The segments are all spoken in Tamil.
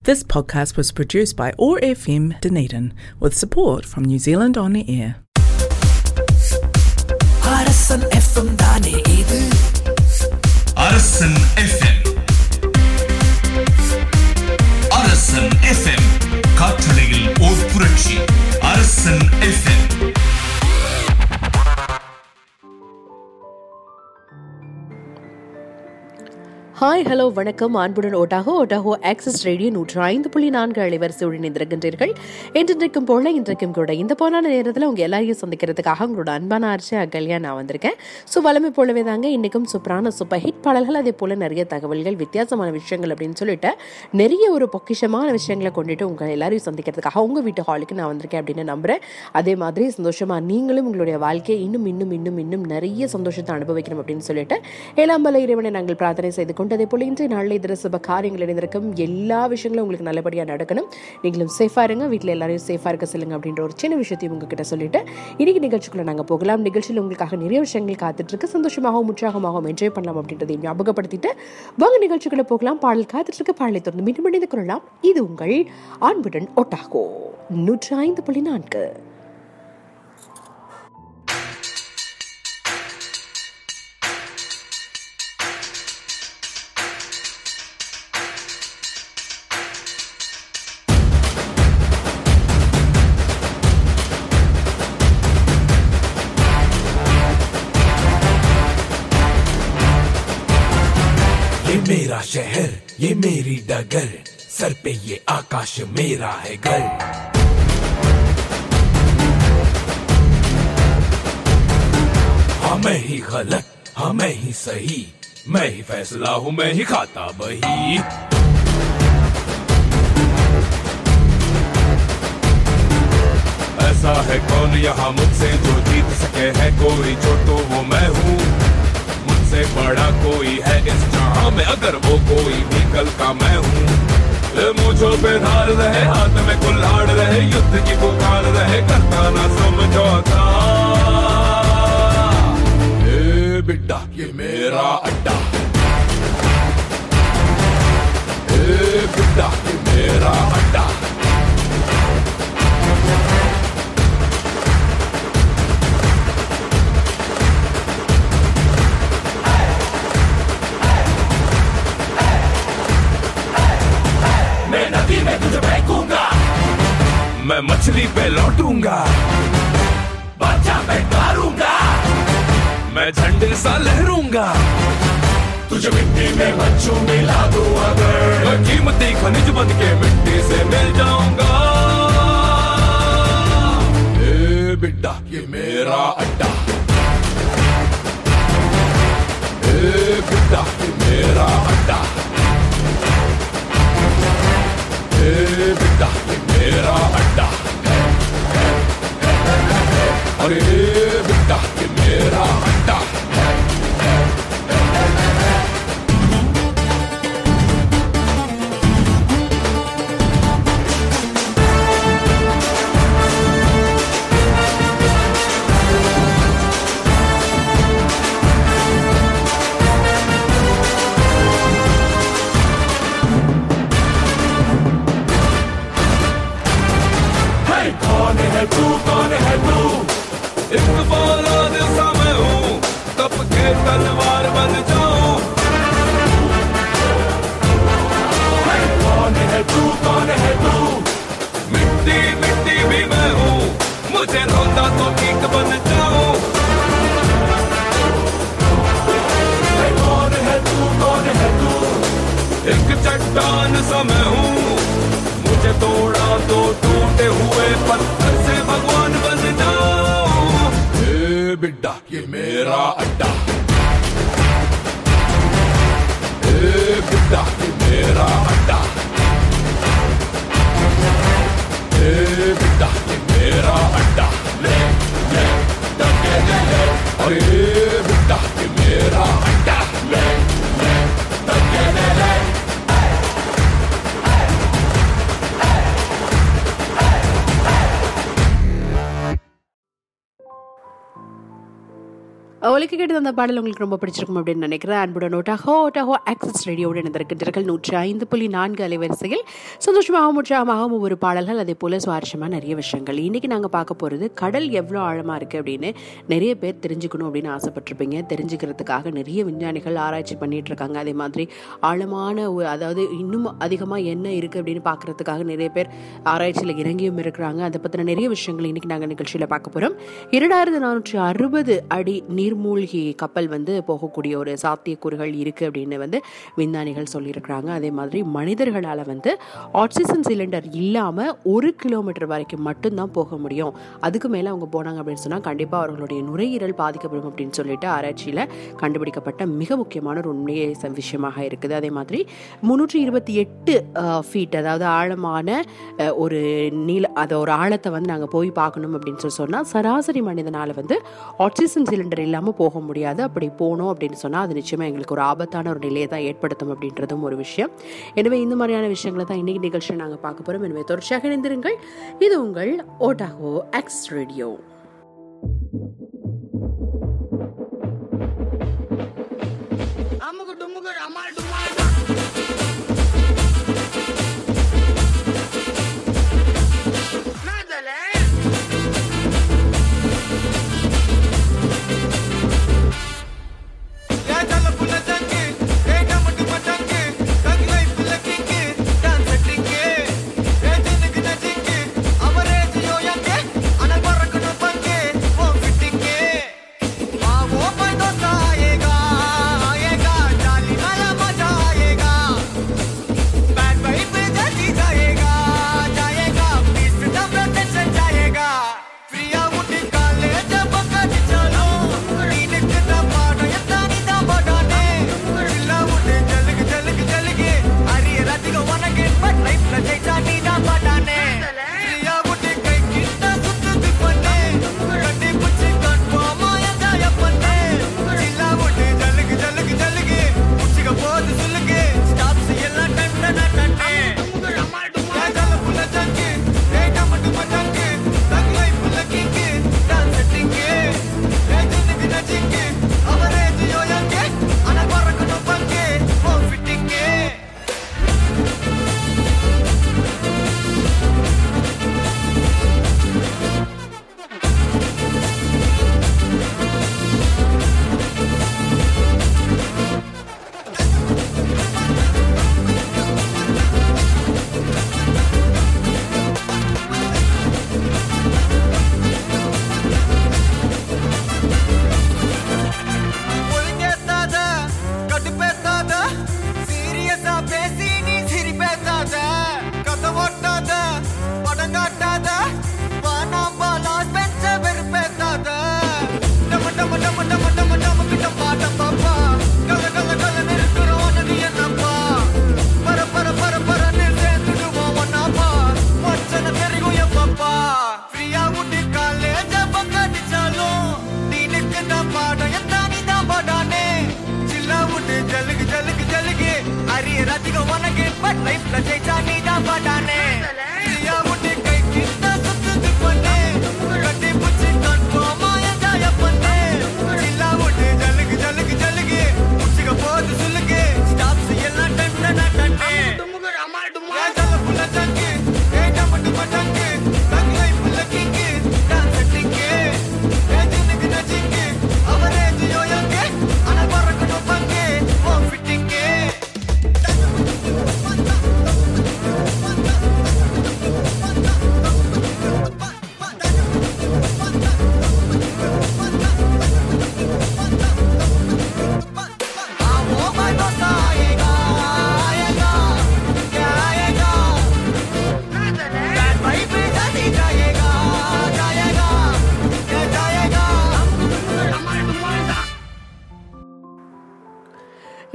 This podcast was produced by OAR FM Dunedin with support from New Zealand On Air. Arasan FM தானே இது அரசன் எஃப்எம் அரசன் எஃப்எம் காற்றலையில் ஓர் புரட்சி அரசன் எஃப்எம் ஹாய் ஹலோ வணக்கம் அன்புடன் ஓட்டாகோ ஓட்டாகோ ஆக்சஸ் ரேடியோ நூற்று ஐந்து புள்ளி நான்கு அலைவரிசையுடன் இணைந்திருக்கின்றீர்கள் என்றென்றைக்கும் போல இன்றைக்கும் கூட இந்த போனான நேரத்தில் உங்கள் எல்லாரையும் சந்திக்கிறதுக்காக உங்களோட அன்பான அரிசி அகல்யா நான் வந்திருக்கேன் ஸோ வளமை போலவே தாங்க இன்றைக்கும் சூப்பரான சூப்பர் ஹிட் பாடல்கள் அதே போல் நிறைய தகவல்கள் வித்தியாசமான விஷயங்கள் அப்படின்னு சொல்லிட்டு நிறைய ஒரு பொக்கிஷமான விஷயங்களை கொண்டுட்டு உங்கள் எல்லாரையும் சந்திக்கிறதுக்காக உங்கள் வீட்டு ஹாலுக்கு நான் வந்திருக்கேன் அப்படின்னு நம்புகிறேன் அதே மாதிரி சந்தோஷமாக நீங்களும் உங்களுடைய வாழ்க்கையை இன்னும் இன்னும் இன்னும் இன்னும் நிறைய சந்தோஷத்தை அனுபவிக்கணும் அப்படின்னு சொல்லிட்டு ஏழாம் பல இறைவனை நாங்கள் பிரார்த்தனை செய்து கொண்டு அதே போல இன்றைய நாளில் இதர சுப காரியங்கள் இணைந்திருக்கும் எல்லா விஷயங்களும் உங்களுக்கு நல்லபடியாக நடக்கணும் நீங்களும் சேஃபாக இருங்க வீட்டில் எல்லாரையும் சேஃபாக இருக்க சொல்லுங்க அப்படின்ற ஒரு சின்ன விஷயத்தையும் உங்ககிட்ட சொல்லிட்டு இன்னைக்கு நிகழ்ச்சிக்குள்ள நாங்கள் போகலாம் நிகழ்ச்சியில் உங்களுக்காக நிறைய விஷயங்கள் காத்துட்டு இருக்கு சந்தோஷமாகவும் உற்சாகமாகவும் என்ஜாய் பண்ணலாம் அப்படின்றதையும் ஞாபகப்படுத்திட்டு வாங்க நிகழ்ச்சிக்குள்ள போகலாம் பாடல் காத்துட்டு இருக்கு பாடலை தொடர்ந்து மீண்டும் இணைந்து கொள்ளலாம் இது உங்கள் அன்புடன் ஒட்டாகோ நூற்றி ஐந்து புள்ளி நான்கு ये मेरा शहर ये मेरी डगर सर पे ये आकाश मेरा है घर हाँ मैं ही गलत हाँ मैं ही सही मैं ही फैसला हूँ मैं ही खाता बही ऐसा है कौन यहाँ मुझसे जो जीत सके है कोई जो तो वो मैं हूँ मुझसे बड़ा कोई है इस जहां में अगर वो कोई भी कल का मैं हूँ ये मुझो पे धार रहे हाथ में कुल्हाड़ रहे युद्ध की पुकार रहे करता ना समझौता ए बिड्डा ये मेरा अड्डा ए बिड्डा ये मेरा अड्डा मैं नदी में तुझे फेंकूंगा मैं मछली पे लौटूंगा बच्चा पे मारूंगा मैं झंडे सा लहरूंगा तुझे मिट्टी में बच्चू मिला दू अगर मैं कीमती खनिज बन के मिट्टी से मिल जाऊंगा ए बिड्डा ये मेरा अड्डा ए बिड्डा ये मेरा अड्डा ए बिड्डा ये मेरा अड्डा अरे ए बिड्डा ये मेरा अड्डा है कौन है तू कौन है तू एक फौलाद सा मैं हूँ तप के तलवार बन जाऊं है कौन है तू कौन है तू मिट्टी मिट्टी भी मैं हूँ मुझे रोता तो ईट बन जाऊं है कौन है तू कौन है तू एक चट्टान सा मैं हूँ मुझे तोड़ा तो टूटे हुए पत्थर से भगवान बन जाऊं ए बिड्डा ये मेरा अड्डा ए बिड्डा ये मेरा अड्डा ए बिड्डा ये मेरा अड्डा ले ले डगे ले ले अरे ए बिड्डा ये मेरा अड्डा ले ले डगे ले ले ஒலிக்க கேட்டு அந்த பாடல் உங்களுக்கு ரொம்ப பிடிச்சிருக்கும் அப்படின்னு நினைக்கிறேன் அன்புடன் ஓட்டாகோ ஓட்டாகோ ஆக்சஸ் ரேடியோவுடன் இணைந்திருக்கின்றீர்கள் நூற்றி ஐந்து புள்ளி நான்கு அலைவரிசையில் சந்தோஷமாகவும் உற்சாகமாகவும் ஒவ்வொரு பாடல்கள் அதே போல சுவாரஸ்யமாக நிறைய விஷயங்கள் இன்னைக்கு நாங்கள் பார்க்க போகிறது கடல் எவ்வளோ ஆழமாக இருக்குது அப்படின்னு நிறைய பேர் தெரிஞ்சுக்கணும் அப்படின்னு ஆசைப்பட்டிருப்பீங்க தெரிஞ்சுக்கிறதுக்காக நிறைய விஞ்ஞானிகள் ஆராய்ச்சி பண்ணிட்டு இருக்காங்க அதே மாதிரி ஆழமான ஒரு- அதாவது இன்னும் அதிகமாக என்ன இருக்குது அப்படின்னு பார்க்கறதுக்காக நிறைய பேர் ஆராய்ச்சியில் இறங்கியும் இருக்கிறாங்க அதை பற்றின நிறைய விஷயங்கள் இன்னைக்கு நாங்கள் நிகழ்ச்சியில் பார்க்க போகிறோம் இரண்டாயிரத்து நானூற்றி அறுபது அடி நீர்மூழ்கி கப்பல் வந்து போகக்கூடிய ஒரு சாத்தியக்கூறுகள் இருக்குது அப்படின்னு வந்து விஞ்ஞானிகள் சொல்லியிருக்கிறாங்க அதே மாதிரி மனிதர்களால் வந்து ஆக்சிஜன் சிலிண்டர் இல்லாமல் ஒரு கிலோமீட்டர் வரைக்கும் மட்டும்தான் போக முடியும் அதுக்கு மேலே அவங்க போனாங்க அப்படின்னு சொன்னால் கண்டிப்பாக அவர்களுடைய நுரையீரல் பாதிக்கப்படும் அப்படின்னு சொல்லிட்டு ஆராய்ச்சியில் கண்டுபிடிக்கப்பட்ட மிக முக்கியமான ஒரு உண்மையை ச- விஷயமாக இருக்குது அதே மாதிரி முந்நூற்றி இருபத்தி எட்டு ஃபீட் அதாவது ஆழமான அஹ், ஒரு நீள அதை ஒரு ஆழத்தை வந்து நாங்கள் போய் பார்க்கணும் அப்படின்னு சொல்லி சொன்னால் சராசரி மனிதனால் வந்து ஆக்சிஜன் சிலிண்டர் இல்லாமல் போக முடியாது அப்படி போனோம் அப்படின்னு சொன்னால் அது நிச்சயமாக எங்களுக்கு ஒரு ஆபத்தான ஒரு நிலையை தான் ஏற்படுத்தும் அப்படின்றதும் ஒரு விஷயம் எனவே இந்த மாதிரியான விஷயங்களை தான் இன்னைக்கு நிகழ்ச்சியை நாங்கள் பார்க்க போகிறோம் எனவே தொடர்ச்சியாக இணைந்திருங்கள் இது உங்கள் ஓட்டாகோ எக்ஸ் ரேடியோ அமுக்கு டுமுக்கு அம்மாள் டுமாள் நாதல யா ஜல்ல புல்ல ஜங்கு ஏடா மட்டு மட்டங்கு தங்கி லை புல்ல கிங்கு டான்ஸ் செட்டிங்கு ஏ ஜினுக்கு நஜிங்கு அவரே ஜியோ யங்கு அனல் பறக்கணும் பங்கு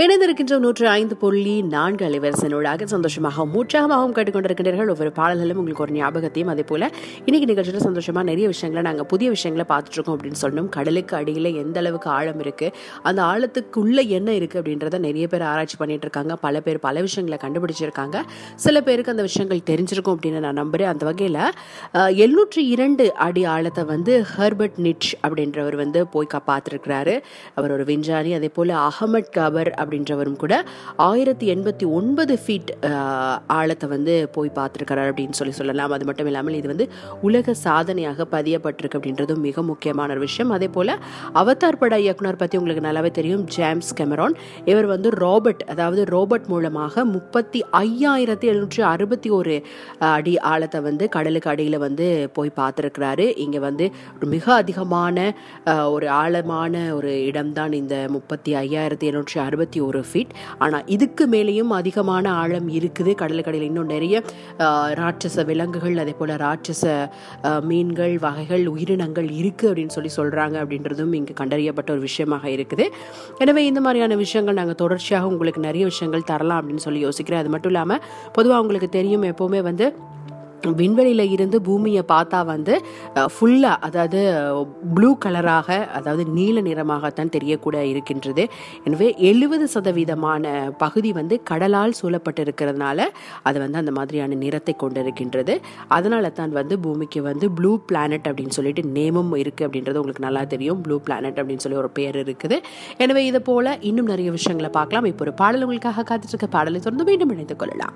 இணைந்திருக்கின்ற நூற்று ஐந்து புள்ளி நான்கு அலைவரிசனூடாக சந்தோஷமாகவும் உற்சாகமாகவும் கேட்டுக்கொண்டிருக்கின்றீர்கள் ஒவ்வொரு பாடல்களும் உங்களுக்கு ஒரு ஞாபகத்தையும் அதே போல இன்னைக்கு நிகழ்ச்சியில் சந்தோஷமா நிறைய விஷயங்களை நாங்கள் புதிய விஷயங்களை பார்த்துட்டு இருக்கோம் அப்படின்னு சொல்லணும் கடலுக்கு அடியில் எந்த அளவுக்கு ஆழம் இருக்கு அந்த ஆழத்துக்குள்ள என்ன இருக்கு அப்படின்றத நிறைய பேர் ஆராய்ச்சி பண்ணிட்டு இருக்காங்க பல பேர் பல விஷயங்களை கண்டுபிடிச்சிருக்காங்க சில பேருக்கு அந்த விஷயங்கள் தெரிஞ்சிருக்கும் அப்படின்னு நான் நம்புறேன் அந்த வகையில் எழுநூற்றி இரண்டு அடி ஆழத்தை வந்து ஹெர்பர்ட் நிச் அப்படின்றவர் வந்து போய் காப்பாத்திருக்கிறாரு அவர் ஒரு விஞ்ஞானி அதே போல அகமட் கபர் அப்படின்றவரும் கூட ஆயிரத்தி எண்பத்தி ஒன்பது ஃபீட் ஆழத்தை வந்து போய் பார்த்துருக்கிறார் அப்படின்னு சொல்லி சொல்லலாம் அது மட்டும் இல்லாமல் இது வந்து உலக சாதனையாக பதியப்பட்டிருக்கு அப்படின்றதும் மிக முக்கியமான ஒரு விஷயம் அதே போல அவதார் பட இயக்குனர் பற்றி உங்களுக்கு நல்லாவே தெரியும் ஜேம்ஸ் கெமரான் இவர் வந்து ரோபோட் அதாவது ரோபோட் மூலமாக முப்பத்தி ஐயாயிரத்தி எழுநூற்றி அறுபத்தி ஒரு அடி ஆழத்தை வந்து கடலுக்கு அடியில் வந்து போய் பார்த்துருக்கிறாரு இங்கே வந்து ஒரு மிக அதிகமான அஹ், ஒரு ஆழமான ஒரு இடம்தான் இந்த முப்பத்தி ஐயாயிரத்தி எழுநூற்றி அறுபத்தி ஒரு ஃபீட் ஆனால் இதுக்கு மேலேயும் அதிகமான ஆழம் இருக்குது கடலுக்கடியில் இன்னும் நிறைய அஹ், ராட்சச விலங்குகள் அதே போல் ராட்சச அஹ், மீன்கள் வகைகள் உயிரினங்கள் இருக்குது அப்படின்னு சொல்லி சொல்கிறாங்க அப்படின்றதும் இங்கே கண்டறியப்பட்ட ஒரு விஷயமாக இருக்குது எனவே இந்த மாதிரியான விஷயங்கள் நாங்கள் தொடர்ச்சியாக உங்களுக்கு நிறைய விஷயங்கள் தரலாம் அப்படின்னு சொல்லி யோசிக்கிறேன் அது மட்டும் இல்லாமல் பொதுவாக உங்களுக்கு தெரியும் எப்போவுமே வந்து விண்வெளியில இருந்து பூமியை பார்த்தா வந்து ஃபுல்லாக அதாவது ப்ளூ கலராக அதாவது நீல நிறமாகத்தான் தெரியக்கூட இருக்கின்றது எனவே எழுபது சதவீதமான பகுதி வந்து கடலால் சூழப்பட்டு இருக்கிறதுனால அது வந்து அந்த மாதிரியான நிறத்தை கொண்டிருக்கின்றது அதனால தான் வந்து பூமிக்கு வந்து ப்ளூ பிளானட் அப்படின்னு சொல்லிட்டு நேமும் இருக்குது அப்படின்றது உங்களுக்கு நல்லா தெரியும் ப்ளூ பிளானட் அப்படின்னு சொல்லி ஒரு பேர் இருக்குது எனவே இது போல இன்னும் நிறைய விஷயங்களை பார்க்கலாம் இப்போ ஒரு பாடல் உங்களுக்காக காத்துட்டு இருக்க பாடலை தொடர்ந்து மீண்டும் இணைத்துக் கொள்ளலாம்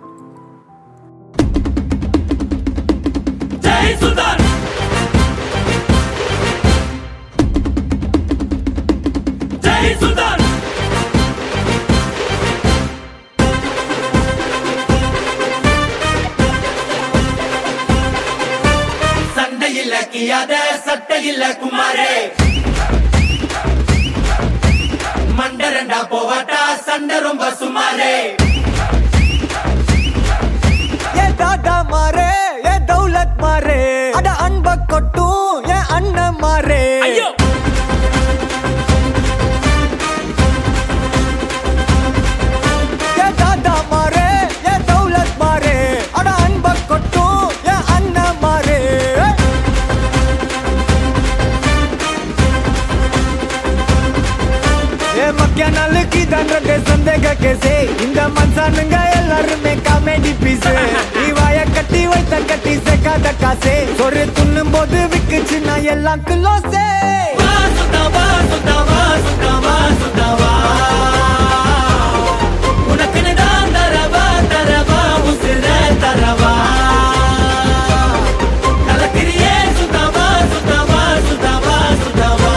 ஜெய் சுல்தான் ஜெய் சுல்தான் சண்டையில் கியாத சட்டையில் குமாரே மண்டரண்டா போவாட்டா சண்டை ரொம்ப சுமாரே ஏ டாடா மாறே ஏ தௌலத் மாறே அட அன்ப கொட்டும் ஏ அண்ணன் மாறே ஐயோ ஏ டாடா மாறே ஏ தௌலத் மாறே அட அன்ப கொட்டும் ஏ அண்ணன் மாறே ஏ மக்கிய நாளுக்கு தண்டத்தை சந்தேக கேசே இந்த மனுஷனுங்க எல்லாருமே காமெடி பீஸ் நீ வாய கட்டி வைத்த கட்டி சேர்க்காத காசே ஒரு துண்ணும் போது விக்குச்சு நான் எல்லாம் கிலோசே வா சுத்தா வா சுத்தா வா சுத்தா வா சுத்தா வா உனக்குன்னு தான் தரவா தரவா உசிர தரவா கலக்கிறியே சுத்தவா சுத்தவா சுத்தவா சுத்தவா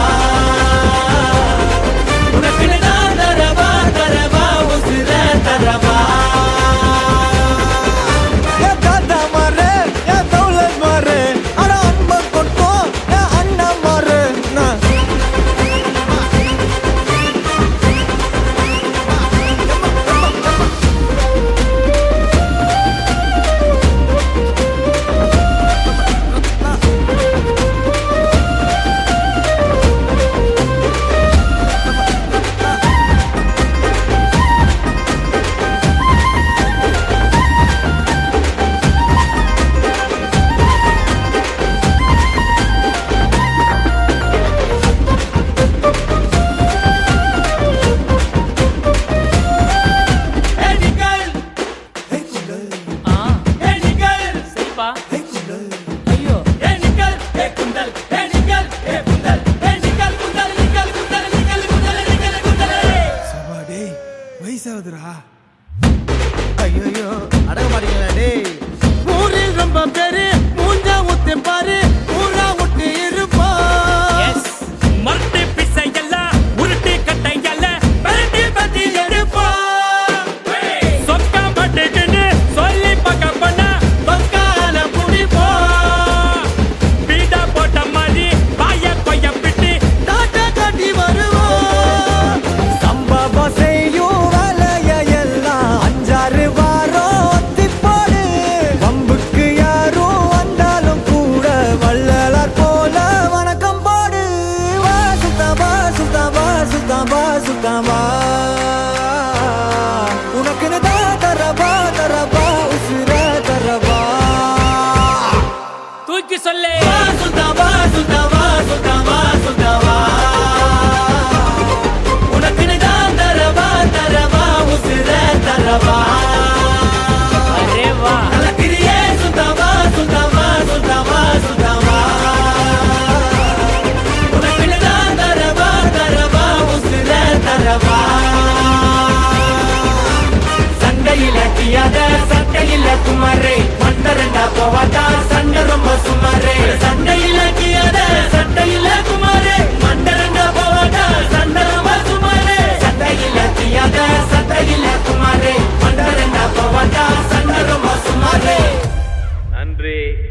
உனக்குன்னு தான் தரவா தரவா உசிர தரவா ஏ தாத்தா மாறு ஏ தௌலத் மாறு அட அன்ப கொட்டும் ஏ அண்ணா மாறு நான்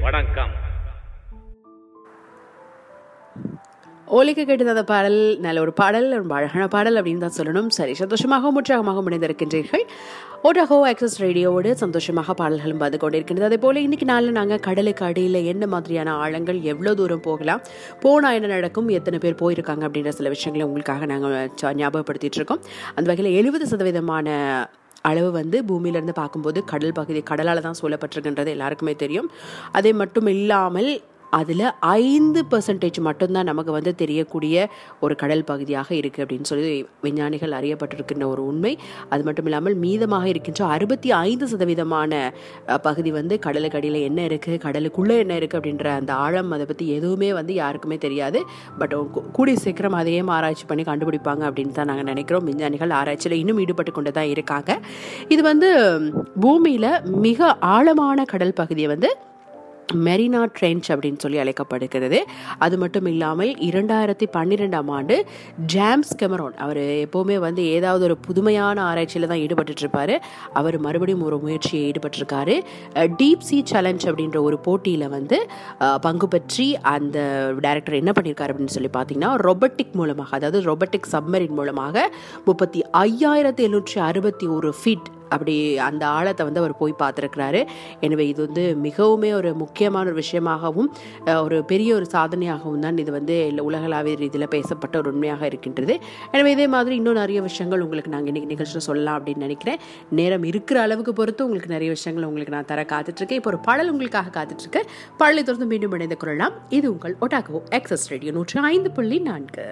வணக்கம் ஓலிக்க கேட்டது அந்த பாடல் நல்ல ஒரு பாடல் ரொம்ப அழகான பாடல் அப்படின்னு தான் சொல்லணும் சரி சந்தோஷமாகவும் உற்சாகமாகவும் இணைந்திருக்கின்றீர்கள் ஓட்டாகோ ஆக்சஸ் ரேடியோவோடு சந்தோஷமாக பாடல்களும் பார்த்து கொண்டிருக்கின்றது அதே போல இன்னைக்கு நாளில் நாங்கள் கடலுக்கு அடியில் என்ன மாதிரியான ஆழங்கள் எவ்வளோ தூரம் போகலாம் போனால் என்ன நடக்கும் எத்தனை பேர் போயிருக்காங்க அப்படின்ற சில விஷயங்களை உங்களுக்காக நாங்கள் ஞாபகப்படுத்திட்டு இருக்கோம் அந்த வகையில் எழுபது சதவீதமான அளவு வந்து பூமியிலேருந்து பார்க்கும்போது கடல் பகுதி கடலால் தான் சூழப்பட்டிருக்கின்றது எல்லாருக்குமே தெரியும் அதே மட்டும் இல்லாமல் அதில் ஐந்து பர்சன்டேஜ் மட்டும்தான் நமக்கு வந்து தெரியக்கூடிய ஒரு கடல் பகுதியாக இருக்குது அப்படின்னு சொல்லி விஞ்ஞானிகள் அறியப்பட்டிருக்கின்ற ஒரு உண்மை அது மட்டும் இல்லாமல் மீதமாக இருக்கின்ற அறுபத்தி ஐந்து சதவீதமான அஹ், பகுதி வந்து கடலுக்கு அடியில் என்ன இருக்குது கடலுக்குள்ளே என்ன இருக்குது அப்படின்ற அந்த ஆழம் அதை பற்றி எதுவுமே வந்து யாருக்குமே தெரியாது பட் கூடிய சீக்கிரம் அதையும் ஆராய்ச்சி பண்ணி கண்டுபிடிப்பாங்க அப்படின்னு தான் நாங்கள் நினைக்கிறோம் விஞ்ஞானிகள் ஆராய்ச்சியில் இன்னும் ஈடுபட்டு கொண்டு தான் இருக்காங்க இது வந்து பூமியில் மிக ஆழமான கடல் பகுதியை வந்து மெரினா ட்ரென்ச் அப்படின்னு சொல்லி அழைக்கப்படுகிறது அது மட்டும் இல்லாமல் இரண்டாயிரத்தி பன்னிரெண்டாம் ஆண்டு ஜேம்ஸ் கெமரோன் அவர் எப்போவுமே வந்து ஏதாவது ஒரு புதுமையான ஆராய்ச்சியில் தான் ஈடுபட்டுட்டு இருப்பாரு அவர் மறுபடியும் ஒரு முயற்சியை ஈடுபட்டிருக்காரு டீப் சி சேலஞ்ச் அப்படின்ற ஒரு போட்டியில் வந்து அஹ், பங்கு பெற்றி அந்த டைரக்டர் என்ன பண்ணியிருக்காரு அப்படின்னு சொல்லி பார்த்தீங்கன்னா ரொபோட்டிக் மூலமாக அதாவது ரொபோட்டிக் சப்மரின் மூலமாக முப்பத்தி ஐயாயிரத்தி எழுநூற்றி அறுபத்தி ஒரு ஃபீட் அப்படி அந்த ஆழத்தை வந்து அவர் போய் பார்த்துருக்கிறாரு எனவே இது வந்து மிகவுமே ஒரு முக்கியமான ஒரு விஷயமாகவும் அஹ், ஒரு பெரிய ஒரு சாதனையாகவும் தான் இது வந்து எல்லா உலகளாவிய ரீதியில் பேசப்பட்ட ஒரு உண்மையாக இருக்கின்றது எனவே இதே மாதிரி இன்னும் நிறைய விஷயங்கள் உங்களுக்கு நாங்கள் இன்னைக்கு நிகழ்ச்சியில் சொல்லலாம் அப்படின்னு நினைக்கிறேன் நேரம் இருக்கிற அளவுக்கு பொறுத்து உங்களுக்கு நிறைய விஷயங்கள் உங்களுக்கு நான் தர காத்துட்ருக்கேன் இப்போ ஒரு பாடல் உங்களுக்காக காத்துட்ருக்கேன் பாடலை தொடர்ந்து மீண்டும் இணைந்து கொள்ளலாம் இது உங்கள் ஒட்டாகோ எக்ஸஸ் ரேடியோ நூற்றி ஐந்து புள்ளி நான்கு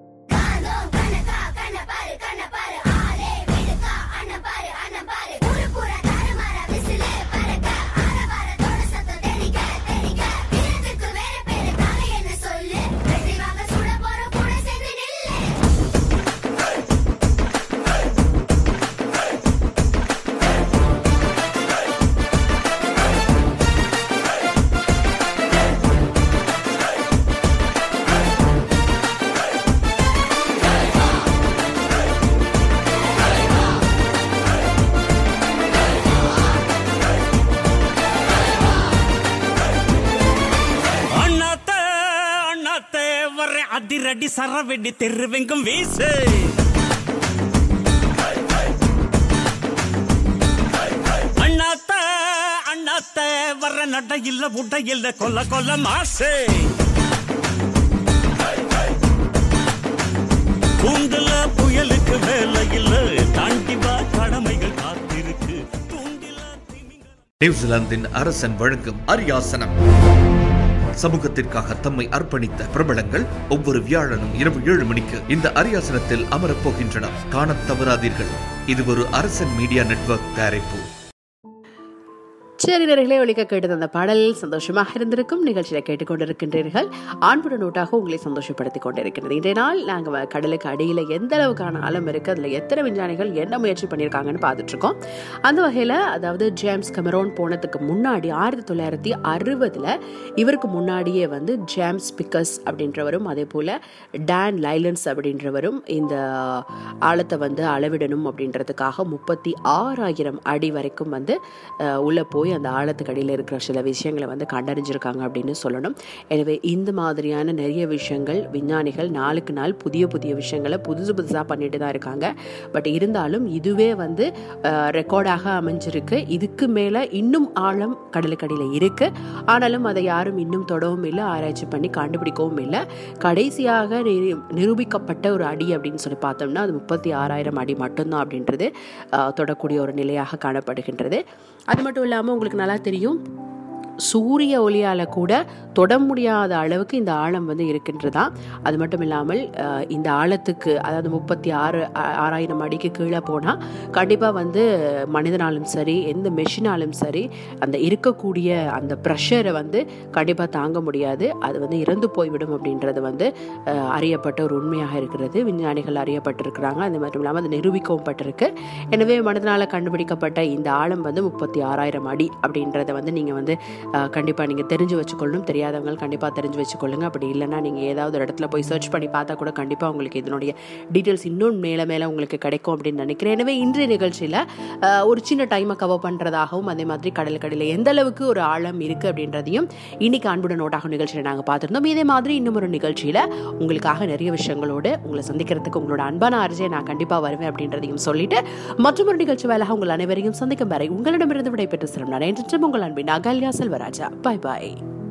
அண்ணாத்த அண்ணாத்த வர்ற அதிரடி சரவெடி தெருவெங்கும் வீசு அண்ணாத்த அண்ணாத்த வர்ற நட இல்ல உட இல்ல கொல்ல கொல்ல மாசு கூண்டுல புயலுக்கு வேலை இல்ல தாண்டி வா கடமைகள் காத்திருக்கு தூண்டில திமிங்கலம் நியூசிலாந்தின் அரசன் வழங்கும் அரியாசனம் சமூகத்திற்காக தம்மை அர்ப்பணித்த பிரபலங்கள் ஒவ்வொரு வியாழனும் இரவு ஏழு மணிக்கு இந்த அரியாசனத்தில் அமரப் போகின்றனர் காணத் தவறாதீர்கள் இது ஒரு அரசன் மீடியா நெட்வொர்க் தயாரிப்பு சரி நேர்களே ஒழிக்க கேட்டது அந்த பாடல் சந்தோஷமாக இருந்திருக்கும் நிகழ்ச்சியில கேட்டுக்கொண்டிருக்கின்றீர்கள் ஆண்புடன் நோட்டாக உங்களை சந்தோஷப்படுத்திக் கொண்டிருக்கிறது இன்றைய நாள் நாங்கள் கடலுக்கு அடியில் எந்த அளவுக்கான ஆழம் இருக்கு அதில் எத்தனை விஞ்ஞானிகள் என்ன முயற்சி பண்ணியிருக்காங்கன்னு பார்த்துட்டு இருக்கோம் அந்த வகையில் அதாவது ஜேம்ஸ் கெமரோன் போனதுக்கு முன்னாடி ஆயிரத்தி தொள்ளாயிரத்தி அறுபதுல இவருக்கு முன்னாடியே வந்து ஜேம்ஸ் பிக்கஸ் அப்படின்றவரும் அதே போல டான் லைலன்ஸ் அப்படின்றவரும் இந்த ஆழத்தை வந்து அளவிடணும் அப்படின்றதுக்காக முப்பத்தி ஆறாயிரம் அடி வரைக்கும் வந்து அஹ், உள்ள போய் அந்த ஆழத்துக்கு அடியில் இருக்கிற சில விஷயங்களை வந்து கண்டறிஞ்சிருக்காங்க அப்படின்னு சொல்லணும் எனவே இந்த மாதிரியான நிறைய விஷயங்கள் விஞ்ஞானிகள் நாளுக்கு நாள் புதிய புதிய விஷயங்களை புதுசு புதுசாக பண்ணிட்டு தான் இருக்காங்க பட் இருந்தாலும் இதுவே வந்து ரெக்கார்டாக அமைஞ்சிருக்கு இதுக்கு மேலே இன்னும் ஆழம் கடலுக்கடியில் இருக்கு ஆனாலும் அதை யாரும் இன்னும் தொடவும் இல்லை ஆராய்ச்சி பண்ணி கண்டுபிடிக்கவும் இல்லை கடைசியாக நிரு- நிரூபிக்கப்பட்ட ஒரு அடி அப்படின்னு சொல்லி பார்த்தோம்னா அது முப்பத்தி ஆறாயிரம் அடி மட்டும்தான் அப்படின்றது அஹ், தொடக்கூடிய ஒரு நிலையாக காணப்படுகின்றது அது மட்டும் இல்லாமல் உங்களுக்கு நல்லா தெரியும் சூரிய ஒளியால் கூட தொட முடியாத அளவுக்கு இந்த ஆழம் வந்து இருக்கின்றதா அது மட்டும் இல்லாமல் அஹ், இந்த ஆழத்துக்கு அதாவது முப்பத்தி ஆறு ஆ- ஆறாயிரம் அடிக்கு கீழே போனால் கண்டிப்பாக வந்து மனிதனாலும் சரி எந்த மெஷினாலும் சரி அந்த இருக்கக்கூடிய அந்த ப்ரெஷரை வந்து கண்டிப்பாக தாங்க முடியாது அது வந்து இறந்து போய்விடும் அப்படின்றது வந்து அஹ், அறியப்பட்ட ஒரு உண்மையாக இருக்கிறது விஞ்ஞானிகள் அறியப்பட்டிருக்கிறாங்க அது மட்டும் இல்லாமல் அது நிரூபிக்கவும் பட்டிருக்கு எனவே மனிதனால் கண்டுபிடிக்கப்பட்ட இந்த ஆழம் வந்து முப்பத்தி ஆறாயிரம் அடி அப்படின்றத வந்து நீங்கள் வந்து கண்டிப்பாக நீங்கள் தெரிஞ்சு வச்சுக்கொள்ளணும் தெரியாதவங்க கண்டிப்பாக தெரிஞ்சு வச்சுக்கொள்ளுங்க அப்படி இல்லைன்னா நீங்கள் ஏதாவது ஒரு இடத்துல போய் சர்ச் பண்ணி பார்த்தா கூட கண்டிப்பாக உங்களுக்கு இதனுடைய டீட்டெயில்ஸ் இன்னும் மேலே மேலே உங்களுக்கு கிடைக்கும் அப்படின்னு நினைக்கிறேன் எனவே இன்றைய நிகழ்ச்சியில் ஒரு சின்ன டைமை கவர் பண்ணுறதாகவும் அதே மாதிரி கடல் கடையில் எந்த அளவுக்கு ஒரு ஆழம் இருக்குது அப்படின்றதையும் இன்னைக்கு அன்புடன் நோட்டாகும் நிகழ்ச்சியில் நாங்கள் பார்த்துருந்தோம் இதே மாதிரி இன்னும் ஒரு நிகழ்ச்சியில் உங்களுக்காக நிறைய விஷயங்களோடு உங்களை சந்திக்கிறதுக்கு உங்களோட அன்பான அர்ஜை நான் கண்டிப்பாக வருவேன் அப்படின்றதையும் சொல்லிட்டு மற்றொரு நிகழ்ச்சி வேலை உங்கள் அனைவரையும் சந்திக்கும் வரை உங்களிடமிருந்து விடைபெற்று செல்லும் நான் என்றும் உங்கள் அன்பின் அகல்யா செல்வராஜா பாய் பாய்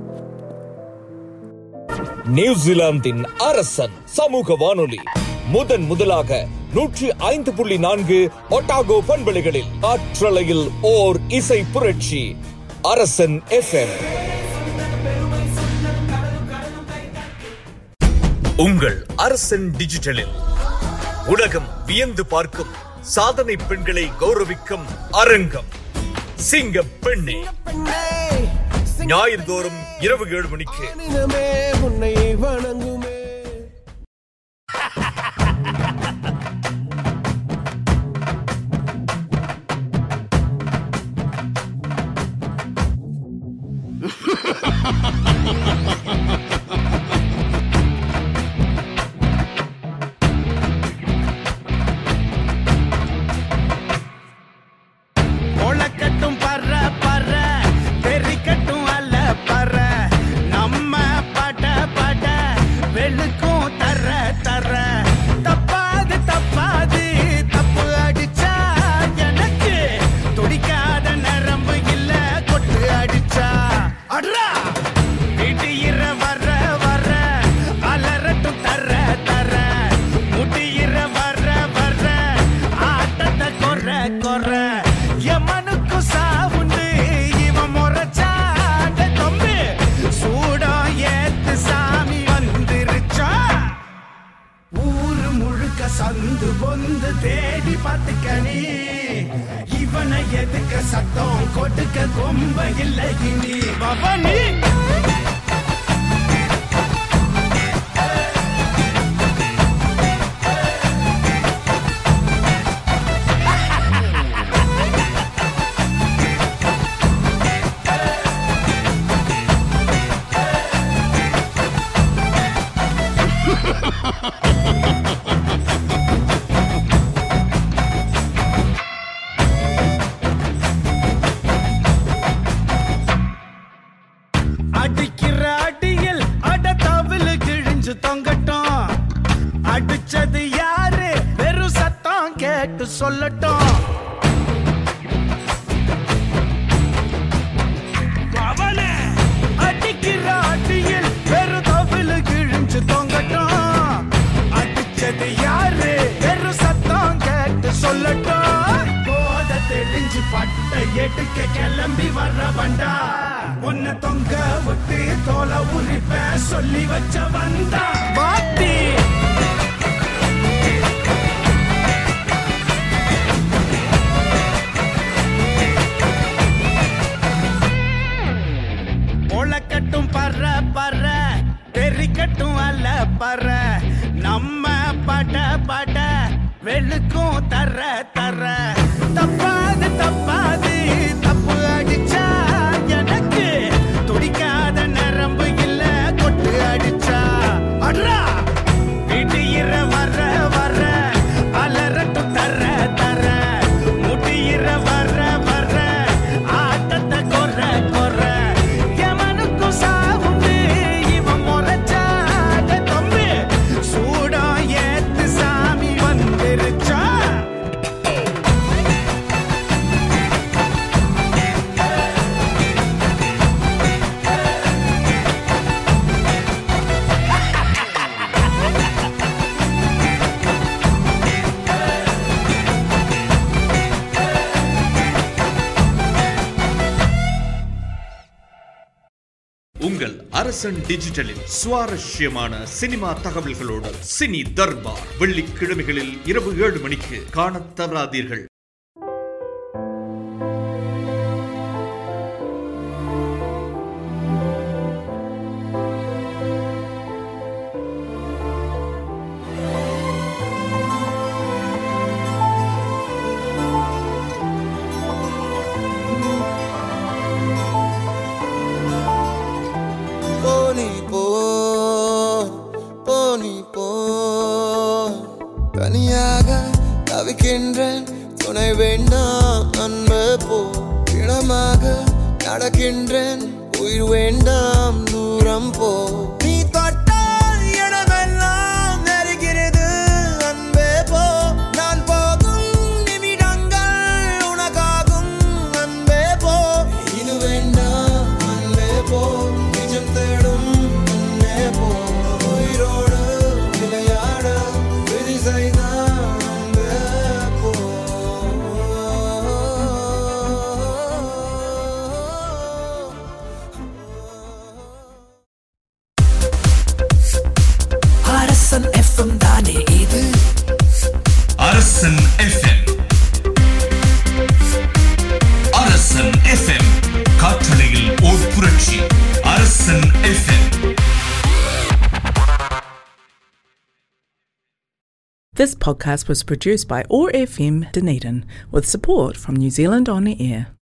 நியூசிலாந்தின் அரசன் சமூக வானொலி முதன் முதலாக நூற்றி ஐந்து புள்ளி நான்கு ஒட்டாகோ பண்பலைகளில் ஆற்றலையில் ஓர் இசை புரட்சி அரசன் எஃப்எம் உங்கள் அரசன் டிஜிட்டலில் உலகம் வியந்து பார்க்கும் சாதனை பெண்களை கௌரவிக்கும் அரங்கம் சிங்க பெண்ணே ஞாயிறுதோறும் இரவு ஏழு மணிக்கு உன்னை வணங்குமே ஒளக்கட்டும் பற பற தெரிக்கட்டும் அல்ல பற நம்ம பட பட வெளுக்கும் தர தர தப்பாது தப்பாது தப்பு அடிச்சா எனக்கு துடிக்காத நரம்பு இல்ல கொட்டு அடிச்சா அட்ரா வீட்டு இர வர வர அலரட்டும் தர தர முடியிற வர வர ஆட்டத்தை கொற கொற எமனுக்கு சாவுண்டு இவன் முறைச்சாண்ட தொம்பு சூடம் ஏத்து சாமி வந்துருச்சா ஊரு முழுக்க சந்து பொந்து தேடி பார்த்துக்க நீ இவனை எதுக்க சத்தம் கொடுக்க கொம்ப இல்லை இனி பவனி அடிக்கிற அடியில் அட தவிழு கிழிஞ்சு தொங்கட்டும் அடிச்சது யாரு வெறும் சத்தம் கேட்டு சொல்லட்டும் அவனே அடிக்கிற அடியில் வெறும் தவிழு கிழிஞ்சு தொங்கட்டும் அடிச்சது யாரு வெறும் சத்தம் கேட்டு சொல்லட்டும் போத தெளிஞ்சு பட்ட எடுக்க கிளம்பி வர வண்டா உன்னை தொங்க விட்டு தோலை உரிப்ப சொல்லி வச்ச வந்தா வாத்தி ஒளக்கட்டும் பற பற தெரிக்கட்டும் அல்ல பற நம்ம பட பட வெளுக்கும் தர தர தப்பாது தப்பாது தப்பு அடிச்சா எனக்கு துடிக்காத நரம்பு இல்ல கொட்டு அடிச்சா அட்ரா வீட்டு இர வர வர அலரட்டும் தர தர முடியிற வர வர ஆட்டத்தை கொற கொற எவனுக்கும் சாவுண்டு இவன் முறைச்சாட தொம்பு சூடம் ஏத்து சாமி வந்துருச்சா உங்கள் அரசன் டிஜிட்டலில் சுவாரஸ்யமான சினிமா தகவல்களோடு சினி தர்பார் வெள்ளிக்கிழமைகளில் இரவு ஏழு மணிக்கு காணத் தவறாதீர்கள் மறக்கின்றேன் உயிர் வேண்டாம் தூரம் போ நீ தொட்டால் இடமெல்லாம் நெருகிறது அன்பே போ நான் போகும் நிமிடங்கள் உனக்காகும் அன்பே போ இது வேண்டாம் அன்பே போ நிஜம் தேடும் அன்பே போ உயிரோடு விளையாட விதி செய்தான் அன்பே போ அரசன் எஃப்எம் தானே இது அரசன் எஃப்எம் அரசன் எஃப்எம் காற்றலையில் ஓர் புரட்சி Arasan FM This podcast was produced by ORFM Dunedin with support from New Zealand On Air.